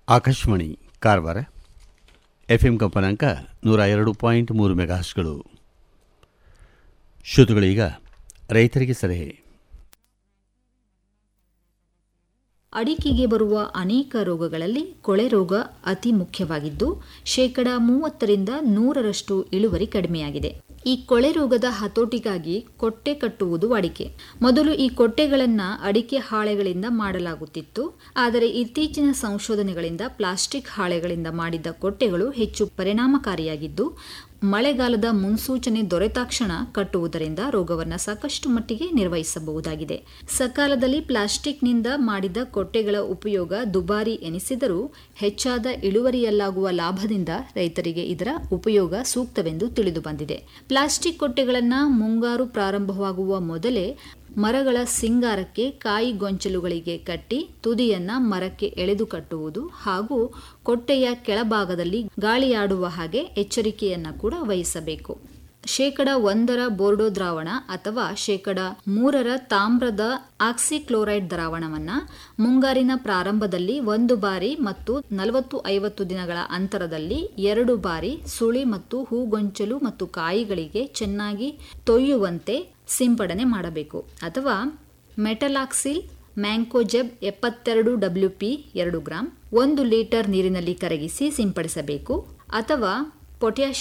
Akashvani Karwar F M ಕಂಪನಾಂಕ ನೂರ ಎರಡು ಪಾಯಿಂಟ್ ಮೂರು ಮೆಗಾಸ್ಗಳು ಶ್ರೋತೃಗಳೀಗ ರೈತರಿಗೆ ಸಲಹೆ ಅಡಿಕೆಗೆ ಬರುವ ಅನೇಕ ರೋಗಗಳಲ್ಲಿ ಕೊಳೆ ರೋಗ ಅತಿ ಮುಖ್ಯವಾಗಿದ್ದು ಶೇಕಡ ಮೂವತ್ತರಿಂದ ನೂರರಷ್ಟು ಇಳುವರಿ ಕಡಿಮೆಯಾಗಿದೆ ಈ ಕೊಳೆ ರೋಗದ ಹತೋಟಿಗಾಗಿ ಕೊಟ್ಟೆ ಕಟ್ಟುವುದು ವಾಡಿಕೆ ಮೊದಲು ಈ ಕೊಟ್ಟೆಗಳನ್ನು ಅಡಿಕೆ ಹಾಳೆಗಳಿಂದ ಮಾಡಲಾಗುತ್ತಿತ್ತು ಆದರೆ ಇತ್ತೀಚಿನ ಸಂಶೋಧನೆಗಳಿಂದ ಪ್ಲಾಸ್ಟಿಕ್ ಹಾಳೆಗಳಿಂದ ಮಾಡಿದ ಕೊಟ್ಟೆಗಳು ಹೆಚ್ಚು ಪರಿಣಾಮಕಾರಿಯಾಗಿದ್ದು ಮಳೆಗಾಲದ ಮುನ್ಸೂಚನೆ ದೊರೆತಾಕ್ಷಣ ಕಟ್ಟುವುದರಿಂದ ರೋಗವನ್ನು ಸಾಕಷ್ಟು ಮಟ್ಟಿಗೆ ನಿರ್ವಹಿಸಬಹುದಾಗಿದೆ ಸಕಾಲದಲ್ಲಿ ಪ್ಲಾಸ್ಟಿಕ್ನಿಂದ ಮಾಡಿದ ಕೊಟ್ಟೆಗಳ ಉಪಯೋಗ ದುಬಾರಿ ಎನಿಸಿದರೂ ಹೆಚ್ಚಾದ ಇಳುವರಿಯಲ್ಲಾಗುವ ಲಾಭದಿಂದ ರೈತರಿಗೆ ಇದರ ಉಪಯೋಗ ಸೂಕ್ತವೆಂದು ತಿಳಿದುಬಂದಿದೆ ಪ್ಲಾಸ್ಟಿಕ್ ಕೊಟ್ಟೆಗಳನ್ನು ಮುಂಗಾರು ಪ್ರಾರಂಭವಾಗುವ ಮೊದಲೇ ಮರಗಳ ಸಿಂಗಾರಕ್ಕೆ ಕಾಯಿ ಗೊಂಚಲುಗಳಿಗೆ ಕಟ್ಟಿ ತುದಿಯನ್ನ ಮರಕ್ಕೆ ಎಳೆದು ಕಟ್ಟುವುದು ಹಾಗೂ ಕೊಟ್ಟೆಯ ಕೆಳಭಾಗದಲ್ಲಿ ಗಾಳಿಯಾಡುವ ಹಾಗೆ ಎಚ್ಚರಿಕೆಯನ್ನ ಕೂಡ ವಹಿಸಬೇಕು ಶೇಕಡ ಒಂದರ ಬೋರ್ಡೋ ದ್ರಾವಣ ಅಥವಾ ಶೇಕಡ ಮೂರರ ತಾಮ್ರದ ಆಕ್ಸಿಕ್ಲೋರೈಡ್ ದ್ರಾವಣವನ್ನ ಮುಂಗಾರಿನ ಪ್ರಾರಂಭದಲ್ಲಿ ಒಂದು ಬಾರಿ ಮತ್ತು ನಲವತ್ತು ಐವತ್ತು ದಿನಗಳ ಅಂತರದಲ್ಲಿ ಎರಡು ಬಾರಿ ಸುಳಿ ಮತ್ತು ಹೂಗೊಂಚಲು ಮತ್ತು ಕಾಯಿಗಳಿಗೆ ಚೆನ್ನಾಗಿ ತೊಯ್ಯುವಂತೆ ಸಿಂಪಡಣೆ ಮಾಡಬೇಕು ಅಥವಾ ಮೆಟಲಾಕ್ಸಿಲ್ ಮ್ಯಾಂಕೋಜೆಬ್ ಎಪ್ಪತ್ತೆರಡು ಡಬ್ಲ್ಯೂ ಪಿ ಎರಡು ಗ್ರಾಂ ಒಂದು ಲೀಟರ್ ನೀರಿನಲ್ಲಿ ಕರಗಿಸಿ ಸಿಂಪಡಿಸಬೇಕು ಅಥವಾ ಪೊಟ್ಯಾಷ್